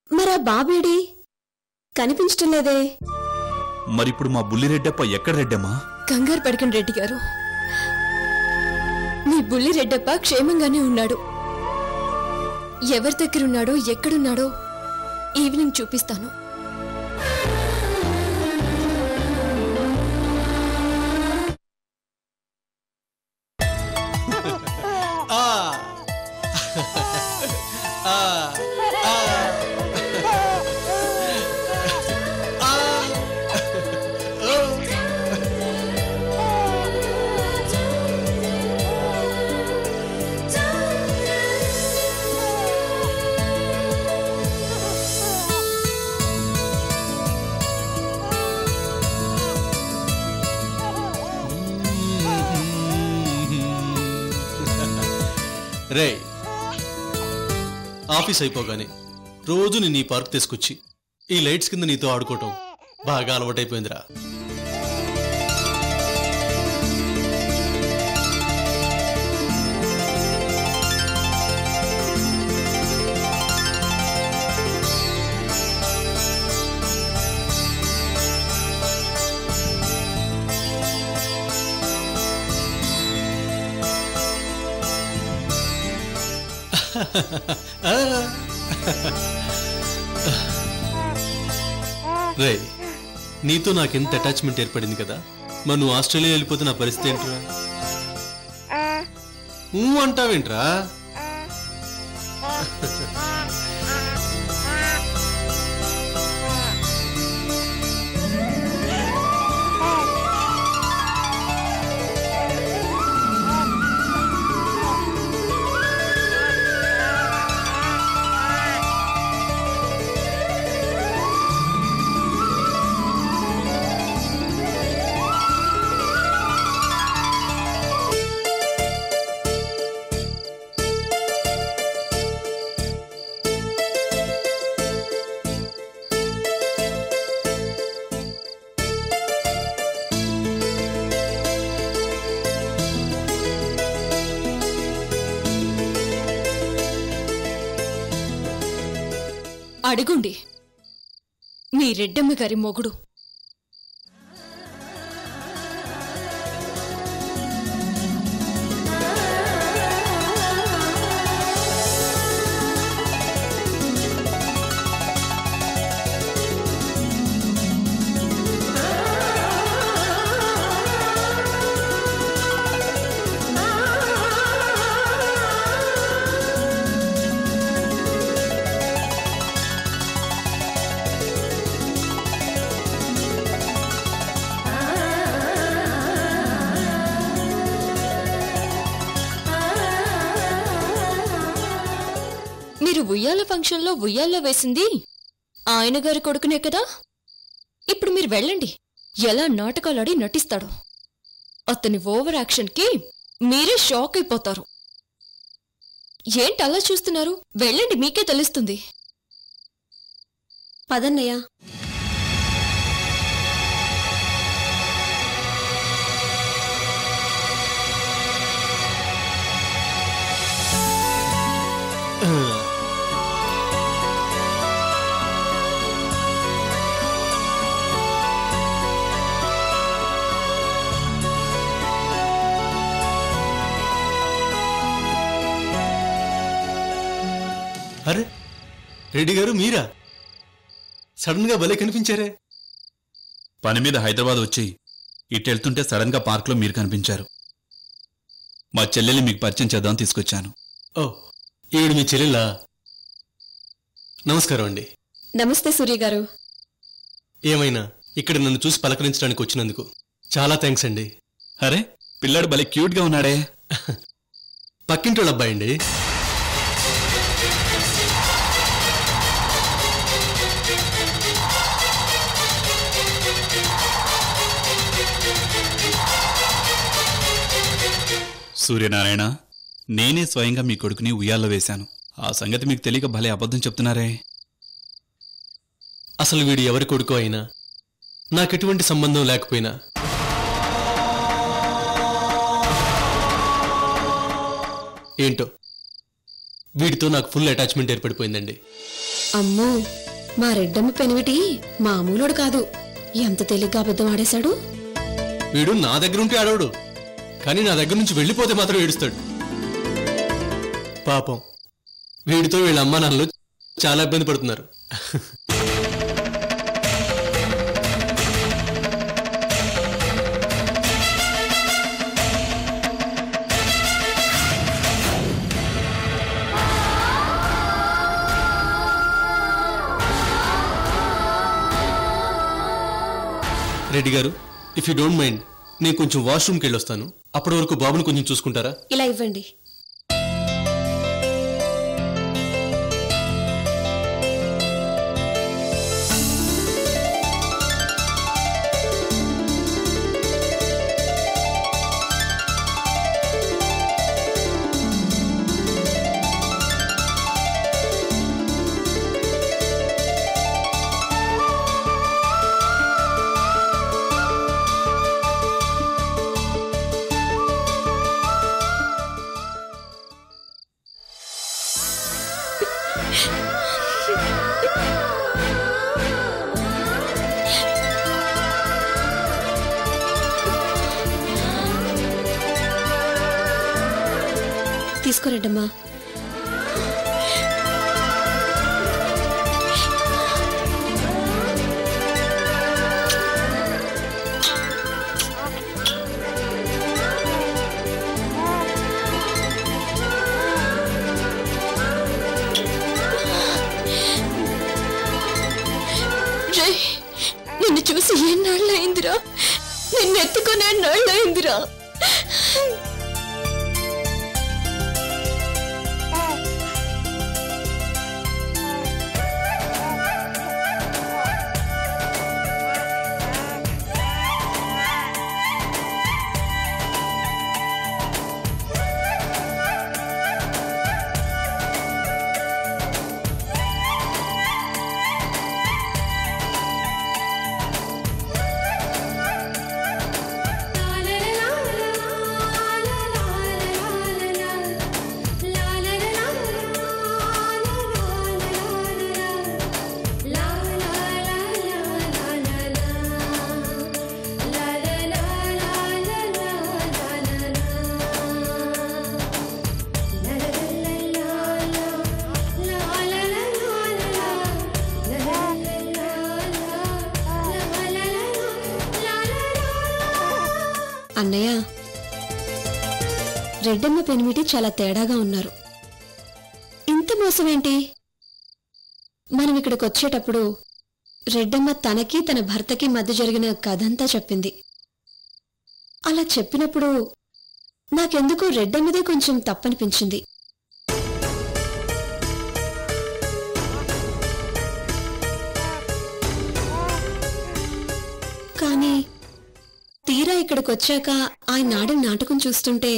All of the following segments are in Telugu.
మరా బాబేడి కనిపించటం లేదే మరిప్పుడు మా బుల్లిరెడ్డప్ప ఎక్కడ రెడ్డమ్మా కంగారు పడకండి రెడ్డి గారు మీ బుల్లి రెడ్డప్ప క్షేమంగానే ఉన్నాడు ఎవరి దగ్గరున్నాడో ఎక్కడున్నాడో ఈవినింగ్ చూపిస్తాను రే ఆఫీస్ అయిపోగానే రోజు నేను ఈ పార్క్ తీసుకొచ్చి ఈ లైట్స్ కింద నీతో ఆడుకోవటం బాగా అలవాటైపోయిందిరా రే నీతో నాకు ఎంత అటాచ్మెంట్ ఏర్పడింది కదా మరి నువ్వు ఆస్ట్రేలియా వెళ్ళిపోతే నా పరిస్థితి ఏంట్రా ఊ అంటావేంట్రా అడుగుండి మీ రెడ్డమ్మ గారి మొగుడు మీరు ఉయ్యాల ఫంక్షన్లో ఉయ్యాల్లో వేసింది ఆయన గారి కొడుకునే కదా ఇప్పుడు మీరు వెళ్ళండి ఎలా నాటకాలాడి నటిస్తాడో అతని ఓవర్ యాక్షన్కి మీరే షాక్ అయిపోతారు ఏంటి అలా చూస్తున్నారు వెళ్ళండి మీకే తెలుస్తుంది పదన్నయ్య అరే రెడ్డి గారు మీరా సడన్ గా భలే కనిపించారే పని మీద హైదరాబాద్ వచ్చి ఇటు వెళ్తుంటే సడన్ గా పార్క్ లో మీరు కనిపించారు మా చెల్లెల్ని మీకు పరిచయం చేద్దామని తీసుకొచ్చాను ఓ ఈవిడ మీ చెల్లెలా నమస్కారం అండి నమస్తే సూర్య గారు ఏమైనా ఇక్కడ నన్ను చూసి పలకరించడానికి వచ్చినందుకు చాలా థ్యాంక్స్ అండి అరే పిల్లాడు భలే క్యూట్ గా ఉన్నాడే పక్కింటి వాళ్ళ అబ్బాయి అండి సూర్యనారాయణ నేనే స్వయంగా మీ కొడుకుని ఉయ్యాల్లో వేశాను ఆ సంగతి మీకు తెలియక భలే అబద్ధం చెప్తున్నారే అసలు వీడు ఎవరి కొడుకు అయినా నాకెటువంటి సంబంధం లేకపోయినా ఏంటో వీడితో నాకు ఫుల్ అటాచ్మెంట్ ఏర్పడిపోయిందండి అమ్మో మా రెడ్డమ్మ పెనివిటి మామూలుడు కాదు ఎంత తేలిగ్గా అబద్ధం ఆడేశాడు వీడు నా దగ్గర ఉంటే ఆడవడు కానీ నా దగ్గర నుంచి వెళ్ళిపోతే మాత్రం ఏడుస్తాడు పాపం వీడితో వీళ్ళ అమ్మా నాన్నలు చాలా ఇబ్బంది పడుతున్నారు రెడ్డి గారు ఇఫ్ యూ డోంట్ మైండ్ నేను కొంచెం వాష్రూమ్కి వెళ్ళొస్తాను అప్పటి వరకు బాబుని కొంచెం చూసుకుంటారా ఇలా ఇవ్వండి తీసుకో రెడ్డమ్మా జై నిన్ను చూసి ఎన్నాళ్ళయిందిరా నిన్ను ఎత్తుకుని ఎన్నాళ్ళయిందిరా అన్నయ్య రెడ్డమ్మ పెనిమిటి చాలా తేడాగా ఉన్నారు ఇంత మోసం ఏంటి మనం ఇక్కడికి వచ్చేటప్పుడు రెడ్డమ్మ తనకి తన భర్తకి మధ్య జరిగిన కథంతా చెప్పింది అలా చెప్పినప్పుడు నాకెందుకో రెడ్డమ్మదే కొంచెం తప్పనిపించింది కానీ తీరా ఇక్కడికి వచ్చాక ఆయన ఆడిన నాటకం చూస్తుంటే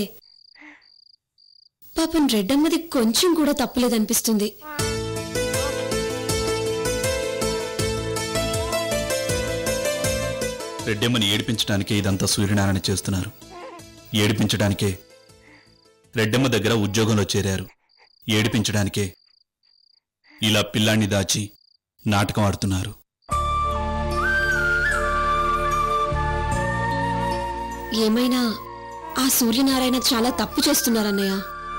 పాపం రెడ్డమ్మది కొంచెం కూడా తప్పలేదనిపిస్తుంది రెడ్డమ్మని ఏడిపించడానికే ఇదంతా సూర్యనారాయణ చేస్తున్నారు ఏడిపించడానికే రెడ్డమ్మ దగ్గర ఉద్యోగంలో చేరారు ఏడిపించడానికే ఇలా పిల్లాన్ని దాచి నాటకం ఆడుతున్నారు ఏమైనా ఆ సూర్యనారాయణ చాలా తప్పు చేస్తున్నారన్నయ్య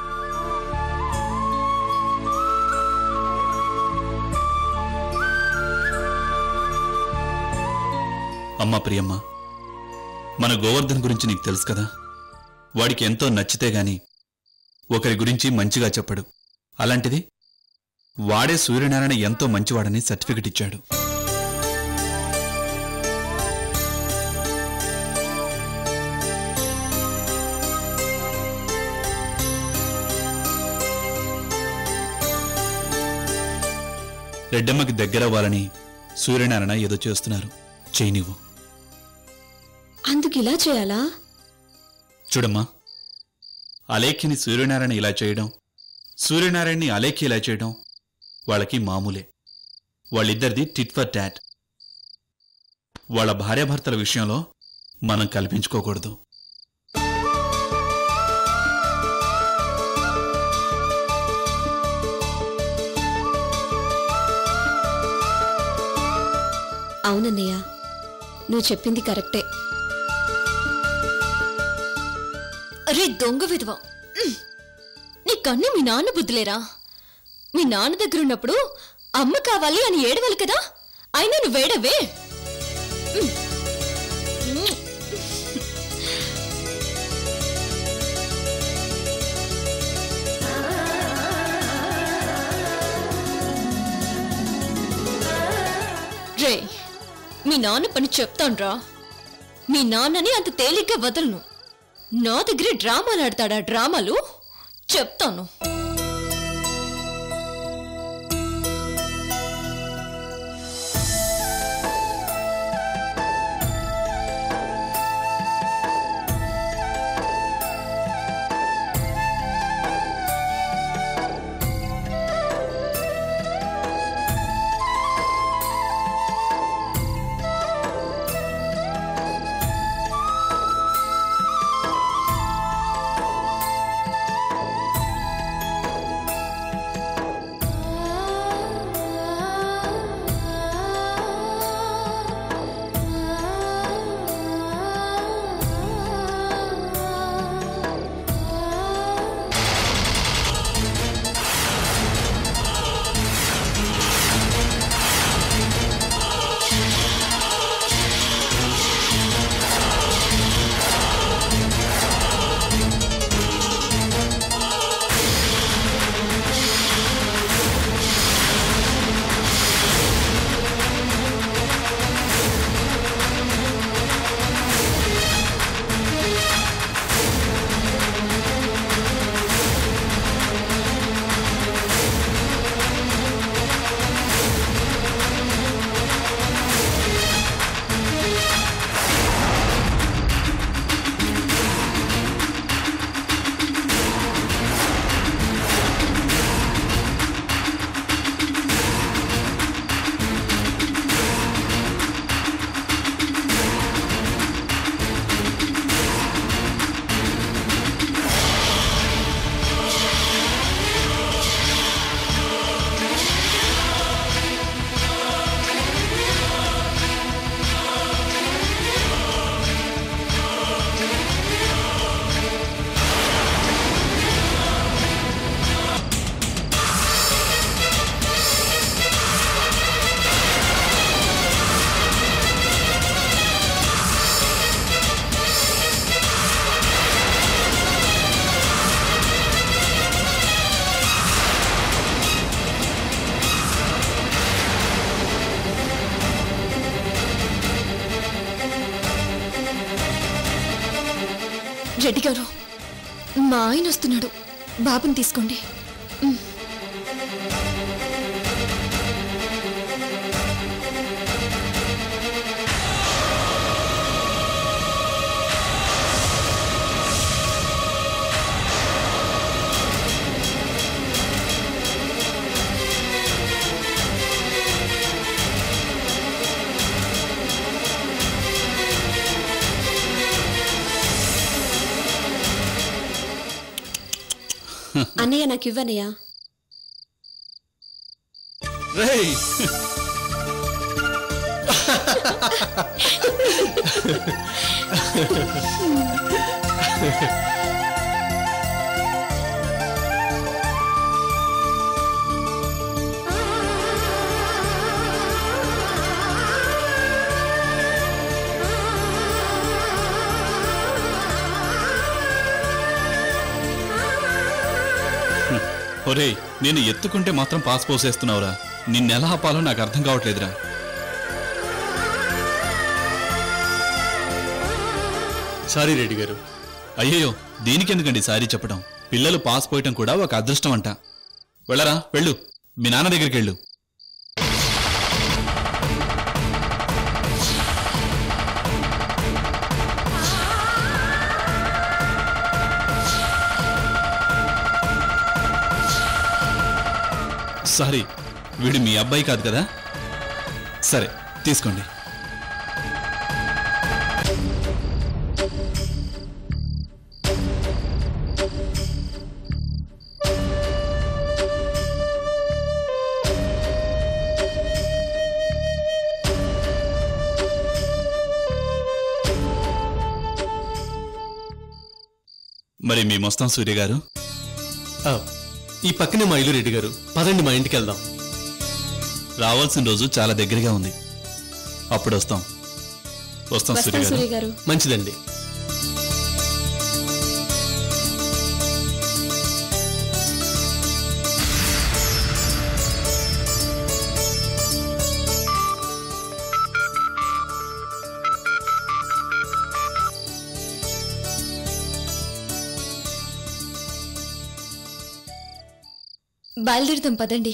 అమ్మా ప్రియమ్మ మన గోవర్ధన్ గురించి నీకు తెలుసు కదా వాడికి ఎంతో నచ్చితే గాని ఒకరి గురించి మంచిగా చెప్పడు అలాంటిది వాడే సూర్యనారాయణ ఎంతో మంచివాడని సర్టిఫికెట్ ఇచ్చాడు రెడ్డమ్మకి దగ్గరవ్వాలని సూర్యనారాయణ ఏదో చేస్తున్నారు చెయ్యి నీవు అందుకు ఇలా చేయాలా చూడమ్మా అలేఖ్యని సూర్యనారాయణ ఇలా చేయడం సూర్యనారాయణని అలేఖ్య ఇలా చేయడం వాళ్ళకి మామూలే వాళ్ళిద్దరిది టిట్ ఫర్ టాట్ వాళ్ళ భార్యాభర్తల విషయంలో మనం కల్పించుకోకూడదు అవునన్నయ్య నువ్వు చెప్పింది కరెక్టే అరే దొంగ విధవ ఉమ్. నీ కన్ను మీ నాన్న బుద్ధిలేరా మీ నాన్న దగ్గర ఉన్నప్పుడు అమ్మ కావాలి అని ఏడవాలి కదా అయినా నువ్వు వేడవే ఉమ్. ఉమ్. రే మీ నాన్న పని చెప్తాన్రా మీ నాన్నని అంత తేలిగ్గా వదలను నా దగ్గర డ్రామాలు ఆడతాడా డ్రామాలు చెప్తాను రెడ్డి గారు మా ఆయన వస్తున్నాడు బాబుని తీసుకోండి అన్నయ్య నాకు ఇవ్వనయ్యా రేయ్ ఒరేయ్ నేను ఎత్తుకుంటే మాత్రం పాస్ పోసేస్తున్నావురా నిన్నెలా ఆపాలో నాకు అర్థం కావట్లేదురా సారీ రెడ్డి గారు అయ్యయ్యో దీనికెందుకండి సారీ చెప్పడం పిల్లలు పాస్ పోయటం కూడా ఒక అదృష్టం అంట వెళ్ళరా వెళ్ళు మీ నాన్న దగ్గరికి వెళ్ళు సారీ వీడు మీ అబ్బాయి కాదు కదా సరే తీసుకోండి మరి మేమొస్తాం సూర్య గారు ఆ, ఈ పక్కనే మా ఇల్లు రెడ్డి గారు పదండి మా ఇంటికి వెళ్దాం రావాల్సిన రోజు చాలా దగ్గరగా ఉంది అప్పుడు వస్తాం వస్తాం సూర్య వస్తాం గారు సూర్య గారు మంచిదండి బయలుదేరుదాం పదండి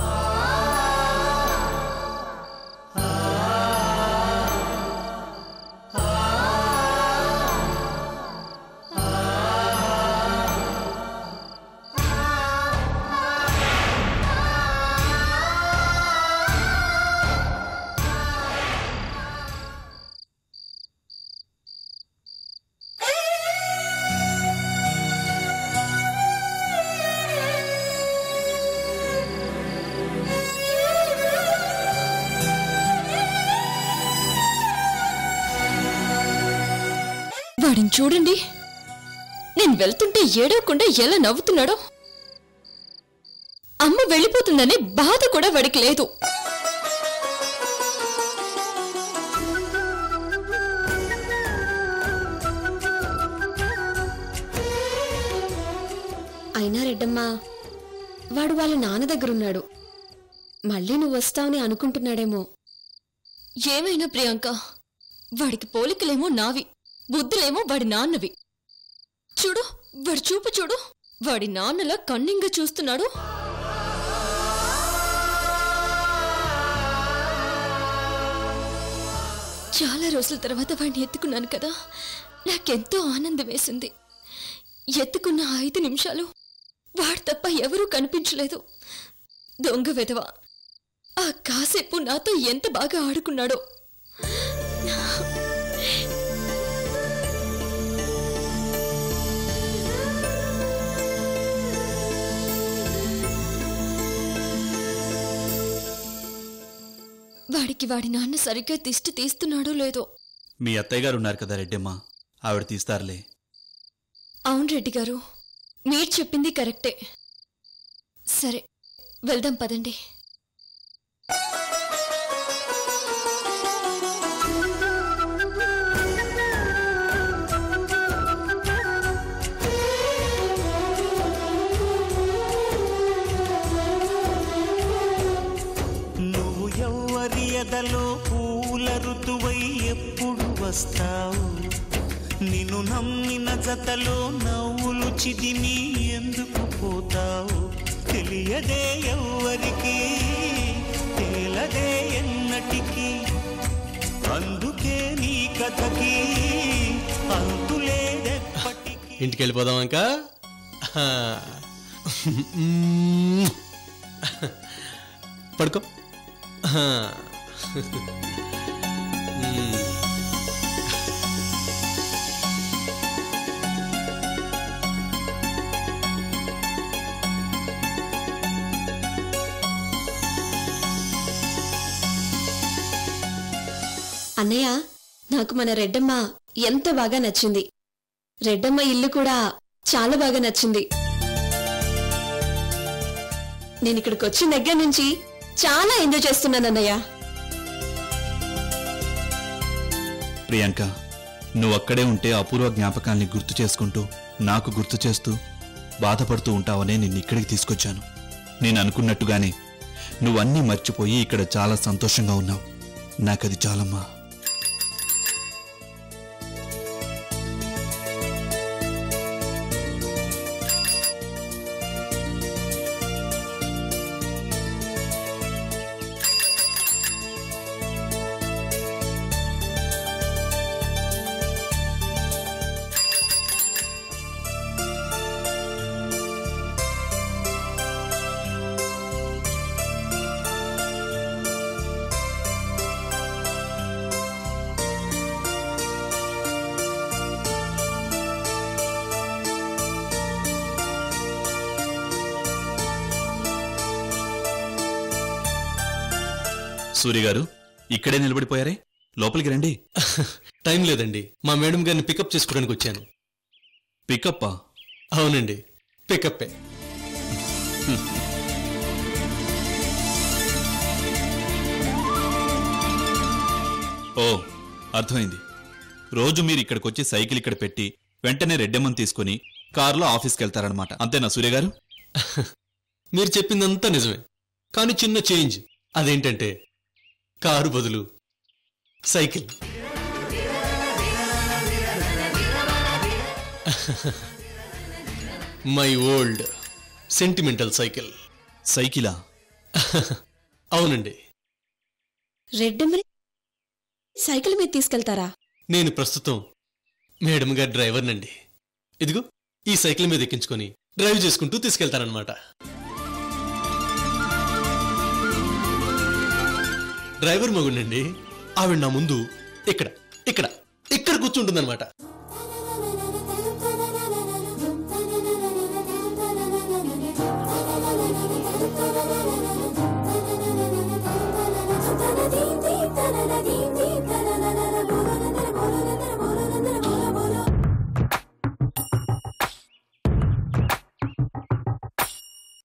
వాడిని చూడండి నేను వెళ్తుంటే ఏడవకుండా ఎలా నవ్వుతున్నాడో అమ్మ వెళ్ళిపోతుందనే బాధ కూడా వాడికి లేదు అయినా రెడ్డమ్మా వాడు వాళ్ళ నాన్న దగ్గరున్నాడు మళ్ళీ నువ్వు వస్తావని అనుకుంటున్నాడేమో ఏమైనా ప్రియాంక వాడికి పోలికలేమో నావి బుద్ధులేమో వాడి నాన్నవి చూడు వాడి చూపు చూడు వాడి నాన్నలా కన్నింగా చూస్తున్నాడు చాలా రోజుల తర్వాత వాడిని ఎత్తుకున్నాను కదా నాకెంతో ఆనందం వేసింది ఎత్తుకున్న ఐదు నిమిషాలు వాడు తప్ప ఎవరూ కనిపించలేదు దొంగ వెధవ ఆ కాసేపు నాతో ఎంత బాగా ఆడుకున్నాడో వాడికి వాడి నాన్న సరిగ్గా దిష్టి తీస్తున్నాడో లేదో మీ అత్తయ్య గారు ఉన్నారు కదా రెడ్డమ్మ ఆవిడ తీస్తారులే అవును రెడ్డి గారు మీరు చెప్పింది కరెక్టే సరే వెళ్దాం పదండి నువ్వు ఎవ్వరి ఎదలో పూల ఋతువై ఎప్పుడు వస్తావు నిన్ను నమ్మిన జతలో నవ్వులు చిదిమి ఎందుకు పోతావు తెలియదే ఎవ్వరికి తేలదే ఎన్నటికి అందుకే నీ కథకి అంతులేదెప్పటికీ ఇంటికి వెళ్ళిపోదాం ఇంకా పడుకో అన్నయ్య నాకు మన రెడ్డమ్మ ఎంత బాగా నచ్చింది రెడ్డమ్మ ఇల్లు కూడా చాలా బాగా నచ్చింది నేను ఇక్కడికి వచ్చిన దగ్గర నుంచి చాలా ఎంజాయ్ చేస్తున్నాను అన్నయ్య ప్రియాంక నువ్వు అక్కడే ఉంటే అపూర్వ జ్ఞాపకాల్ని గుర్తు చేసుకుంటూ నాకు గుర్తు చేస్తూ బాధపడుతూ ఉంటావనే నిన్ను ఇక్కడికి తీసుకొచ్చాను నేను అనుకున్నట్టుగానే నువ్వన్నీ మర్చిపోయి ఇక్కడ చాలా సంతోషంగా ఉన్నావు నాకది చాలమ్మా సూర్య గారు ఇక్కడే నిలబడిపోయారే లోపలికి రండి టైం లేదండి మా మేడం గారిని పికప్ చేసుకోవడానికి వచ్చాను పికప్పా అవునండి పికప్పే ఓ అర్థమైంది రోజు మీరు ఇక్కడికి వచ్చి సైకిల్ ఇక్కడ పెట్టి వెంటనే రెడ్డెమ్మని తీసుకుని కారులో ఆఫీస్కి వెళ్తారనమాట అంతేనా సూర్య గారు మీరు చెప్పిందంతా నిజమే కానీ చిన్న చేంజ్ అదేంటంటే కారు బదులు cycle my old sentimental cycle సైకిలా అవునండి రెడ్డమ్మని సైకిల్ మీద తీసుకెళ్తారా నేను ప్రస్తుతం మేడం గారి డ్రైవర్నండి ఇదిగో ఈ సైకిల్ మీద ఎక్కించుకొని డ్రైవ్ చేసుకుంటూ తీసుకెళ్తానన్నమాట డ్రైవర్ మగుండండి ఆవిడ నా ముందు ఇక్కడ ఇక్కడ ఇక్కడ కూర్చుంటుందన్నమాట